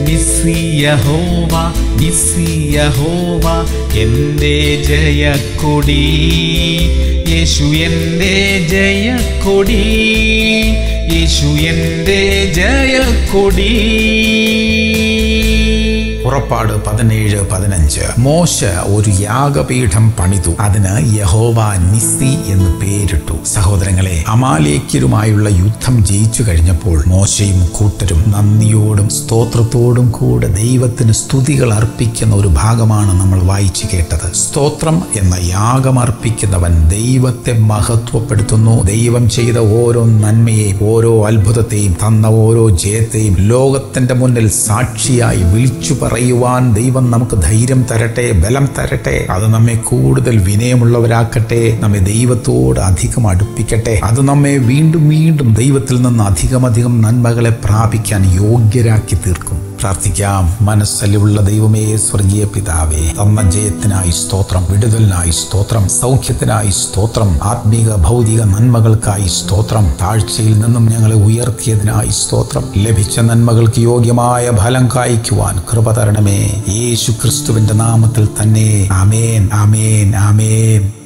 നിസ്സിയഹോവ നിസ്സിയഹോവ എൻ്റെ ജയക്കൊടി യേശു എൻ്റെ ജയക്കൊടി യേശു എൻ്റെ ജയക്കൊടി പുറപ്പാട് പതിനേഴ് പതിനഞ്ച് മോശ ഒരു യാഗപീഠം പണിതു അതിന് യഹോവ നിസ്സി എന്ന് പേരിട്ടു സഹോദരങ്ങളെ അമാലേക്യരുമായുള്ള യുദ്ധം ജയിച്ചു കഴിഞ്ഞപ്പോൾ മോശയും കൂട്ടരും നന്ദിയോടും സ്തോത്രത്തോടും കൂടെ ദൈവത്തിന് സ്തുതികൾ അർപ്പിക്കുന്ന ഒരു ഭാഗമാണ് നമ്മൾ വായിച്ചു കേട്ടത് സ്തോത്രം എന്ന യാഗം അർപ്പിക്കുന്നവൻ ദൈവത്തെ മഹത്വപ്പെടുത്തുന്നു ദൈവം ചെയ്ത ഓരോ നന്മയെയും ഓരോ അത്ഭുതത്തെയും തന്ന ഓരോ ജയത്തെയും ലോകത്തിന്റെ മുന്നിൽ സാക്ഷിയായി വിളിച്ചു പറയുവാൻ ദൈവം നമുക്ക് ധൈര്യം തരട്ടെ ബലം തരട്ടെ അത് നമ്മെ കൂടുതൽ വിനയമുള്ളവരാക്കട്ടെ നമ്മെ ദൈവത്തോട് അധികം അടുപ്പിക്കട്ടെ അത് നമ്മെ വീണ്ടും വീണ്ടും ദൈവത്തിൽ നിന്ന് അധികമധികം നന്മകളെ പ്രാപിക്കാൻ യോഗ്യരാക്കി തീർക്കും പ്രാർത്ഥിക്കാം മനസ്സലിവുള്ള ദൈവമേ സ്വർഗീയ പിതാവേ തന്ന ജയത്തിനായി സ്തോത്രം വിടുതലിനായി സ്തോത്രം സൗഖ്യത്തിനായി സ്തോത്രം ആത്മീക ഭൗതിക നന്മകൾക്കായി സ്തോത്രം താഴ്ചയിൽ നിന്നും ഞങ്ങളെ ഉയർത്തിയതിനായി സ്തോത്രം ലഭിച്ച നന്മകൾക്ക് യോഗ്യമായ ഫലം കായ്ക്കുവാൻ കൃപ തരണമേ യേശു ക്രിസ്തുവിന്റെ നാമത്തിൽ തന്നെ ആമേൻ ആമേൻ ആമേൻ